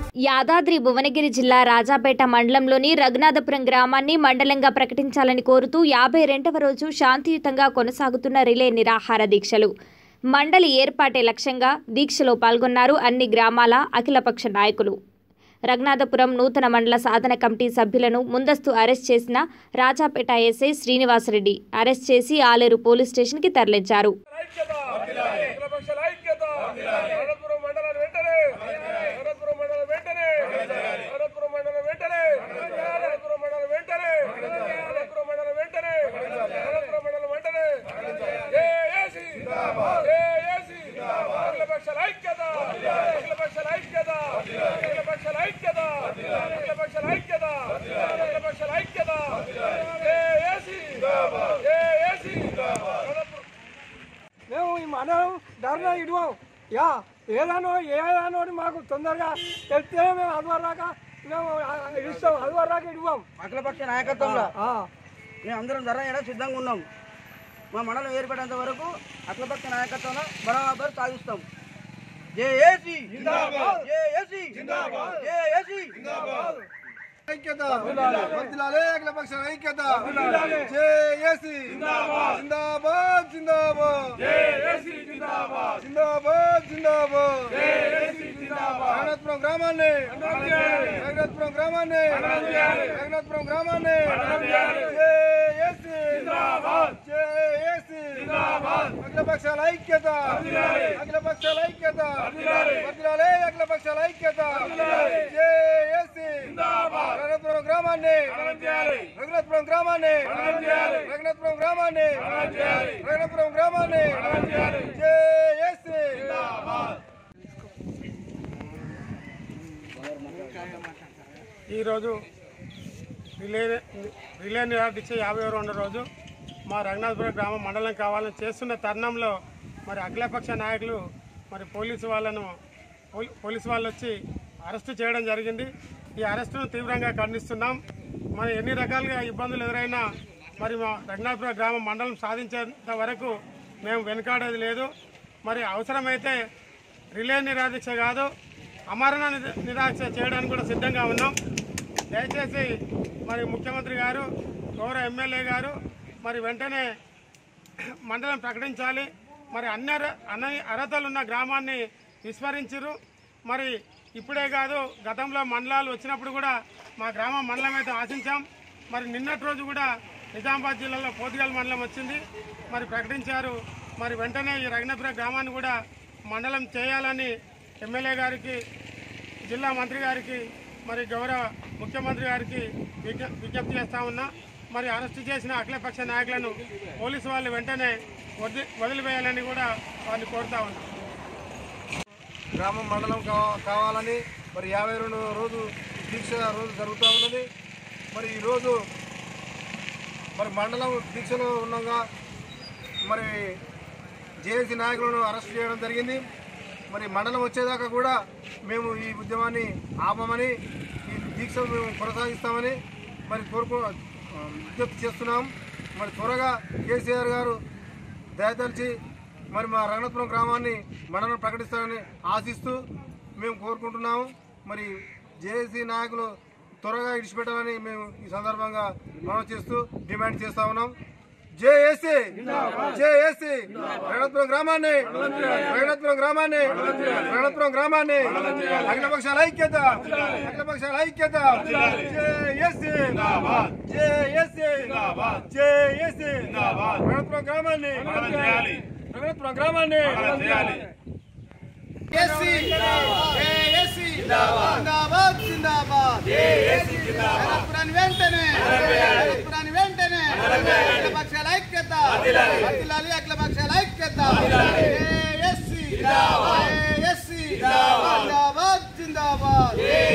యాదాద్రి భువనగిరి జిల్లా రాజాపేట మండలంలోని రఘునాథపురం గ్రామాన్ని మండలంగా ప్రకటించాలని కోరుతూ యాభై రెండవ రోజు శాంతియుతంగా కొనసాగుతున్న రిలే నిరాహార దీక్షలు మండలి ఏర్పాటే లక్ష్యంగా దీక్షలో పాల్గొన్నారు అన్ని గ్రామాల అఖిలపక్ష నాయకులు రఘునాథపురం నూతన మండల సాధన కమిటీ సభ్యులను ముందస్తు అరెస్ట్ చేసిన రాజాపేట ఎస్ఐ శ్రీనివాసరెడ్డి అరెస్ట్ చేసి ఆలేరు పోలీస్ స్టేషన్కి తరలించారు ఐక్యత అఖిలపక్షాల ఐక్యత అనంతపురం మండలం వెంటనే అనంతపురం మండలం వెంటనే అనంతపురం మండలం వెంటనే అనంతపురం మండలం వెంటనే అనంతపురం మండలం వెంటనే అనంతపురం మండలం వెంటనే జేఏసీ జేఏసీ అఖిలపక్షాల ఐక్యత అఖిలపక్షాల ఐక్యత అఖిలపక్షాల ఐక్యత అఖిలపక్షాల ఐక్యత అఖిలపక్షాల ఐక్యత జేఏసీ జేఏసీ అనంతపురం మేము ఈ మనం ధర్నా ఇవ్వం యా ఏదానో ఏదానో అని మాకు తొందరగా తెలిస్తే మేము అదివరదాకా మేము ఆ, ఇస్తాం అదివరదాకా ఇవ్వం అఖిలపక్ష నాయకత్వంలో ఆ, మేము అందరం ధర చేయడం సిద్ధంగా ఉన్నాం మా మండలం ఏర్పడేంత వరకు అఖిలపక్ష నాయకత్వంలో బరాబర్ సాధిస్తాం జేఏసీ జేఏసీ జేఏసీ ఐక్యత వర్ధిల్లాలి అఖిలపక్ష ఐక్యత జేఏసీ జిందాబాద్ జిందాబాద్ జేఏసీ జిందాబాద్ జిందాబాద్ జిందాబాద్ జేఏసీ జిందాబాద్ రఘునాథపురం గ్రామాన్ని రఘునాథపురం గ్రామాన్ని రఘునాథపురం గ్రామాన్ని జేఏసీ జిందాబాద్ జేఏసీ జిందాబాద్ అఖిలపక్షాల ఐక్యత అఖిలపక్షాల ఐక్యత వర్ధిల్లాలి అఖిలపక్షాల ఐక్యత జేఏసీ జిందాబాద్ రఘునాథపురం గ్రామాన్ని రఘునాథపురం గ్రామాన్ని రఘునాథపురం గ్రామాన్ని రఘునాథపురం గ్రామాన్ని జేఏసీ ఈరోజు రిలే రిలే నిరాదీక్ష యాభై రెండో రోజు మా రఘునాథపురం గ్రామం మండలం కావాలని చేస్తున్న తరుణంలో మరి అఖిలపక్ష నాయకులు మరి పోలీసు వాళ్ళను పోలీ- పోలీసు వాళ్ళు వచ్చి అరెస్టు చేయడం జరిగింది ఈ అరెస్టును తీవ్రంగా ఖండిస్తున్నాం మరి ఎన్ని రకాలుగా ఇబ్బందులు ఎదురైనా మరి మా రఘునాథపురం గ్రామం మండలం సాధించేంత వరకు మేము వెనుకాడేది లేదు మరి అవసరమైతే రిలే నిరాదీక్ష కాదు అమరణ నిద- నిరాక్ష చేయడానికి కూడా సిద్ధంగా ఉన్నాం దయచేసి మరి ముఖ్యమంత్రి గారు గౌరవ ఎమ్మెల్యే గారు మరి వెంటనే మండలం ప్రకటించాలి మరి అన్ని అర- అన్ని అర్హతలు ఉన్న గ్రామాన్ని విస్మరించరు మరి ఇప్పుడే కాదు గతంలో మండలాలు వచ్చినప్పుడు కూడా మా గ్రామం మండలం అయితే ఆశించాం మరి నిన్నటి రోజు కూడా నిజామాబాద్ జిల్లాలో పోతిగల్ మండలం వచ్చింది మరి ప్రకటించారు మరి వెంటనే ఈ రఘునపుర గ్రామాన్ని కూడా మండలం చేయాలని ఎమ్మెల్యే గారికి జిల్లా మంత్రి గారికి మరి గౌరవ ముఖ్యమంత్రి గారికి విజ్ఞ- విజ్ఞప్తి చేస్తా ఉన్నా మరి అరెస్టు చేసిన అఖిలపక్ష నాయకులను పోలీసు వాళ్ళు వెంటనే వదిలి వదిలివేయాలని కూడా వారిని కోరుతా ఉన్నా గ్రామం మండలం కావ- కావాలని మరి యాభై రెండు రోజు దీక్ష రోజు జరుగుతూ ఉన్నది మరి ఈరోజు మరి మండలం దీక్షలో ఉండగా మరి జేఏసీ నాయకులను అరెస్ట్ చేయడం జరిగింది మరి మండలం వచ్చేదాకా కూడా మేము ఈ ఉద్యమాన్ని ఆపమని ఈ దీక్షను మేము కొనసాగిస్తామని మరి కోరుకో విజ్ఞప్తి చేస్తున్నాం మరి త్వరగా కేసీఆర్ గారు దయతలిచి మరి మా రంగనాథపురం గ్రామాన్ని మండలం ప్రకటిస్తారని ఆశిస్తూ మేము కోరుకుంటున్నాము మరి జేఏసీ నాయకులు త్వరగా ఇడిచిపెట్టాలని మేము ఈ సందర్భంగా మనం చేస్తూ డిమాండ్ చేస్తా ఉన్నాం జేఏసీ జేఏసీ రంగనాథపురం గ్రామాన్ని రంగనాథపురం గ్రామాన్ని రంగనాథపురం గ్రామాన్ని అఖిలపక్షాల ఐక్యత అఖిలపక్షాల ఐక్యత జేఏసీ జేఏసీ జేఏసీ రంగనాథపురం గ్రామాన్ని రంగనాథపురం గ్రామాన్ని జేఏసీ జేఏసీ జిందాబాద్ జిందాబాద్ జేఏసీ జిందాబాద్ అనంతపురాన్ని వెంటనే అనంతపురాన్ని వెంటనే అఖిలపక్షాల ఐక్యత అఖిలాలి అఖిలపక్షాల ఐక్యత జేఏసీ జిందాబాద్ జేఏసీ జిందాబాద్ జిందాబాద్